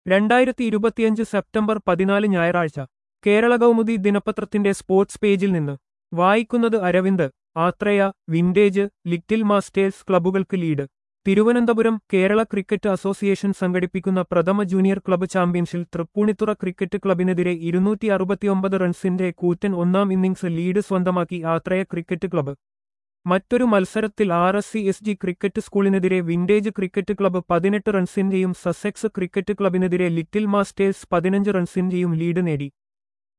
രണ്ടായിരത്തി ഇരുപത്തിയഞ്ച് സെപ്റ്റംബർ പതിനാല് ഞായറാഴ്ച കേരള കൗമുദി ദിനപത്രത്തിന്റെ സ്പോർട്സ് പേജിൽ നിന്ന് വായിക്കുന്നത് Aravind Athreya vintage little masters ക്ലബ്ബുകൾക്ക് lead Thiruvananthapuram Kerala cricket association സംഘടിപ്പിക്കുന്ന പ്രഥമ ജൂനിയർ ക്ലബ്ബ് ചാമ്പ്യൻഷിൽ തൃപ്പൂണിത്തുറ ക്രിക്കറ്റ് ക്ലബിനെതിരെ ഇരുന്നൂറ്റി അറുപത്തിയൊമ്പത് റൺസിന്റെ കൂറ്റൻ ഒന്നാം ഇന്നിംഗ്സ് ലീഡ് സ്വന്തമാക്കി ആത്രയ ക്രിക്കറ്റ് ക്ലബ്ബ് മറ്റൊരു മത്സരത്തിൽ R S C S G cricket സ്കൂളിനെതിരെ വിന്റേജ് ക്രിക്കറ്റ് ക്ലബ്ബ് പതിനെട്ട് റൺസിന്റെയും സസെക്സ് ക്രിക്കറ്റ് ക്ലബിനെതിരെ ലിറ്റിൽ മാസ്റ്റേഴ്സ് പതിനഞ്ച് റൺസിന്റെയും ലീഡ് നേടി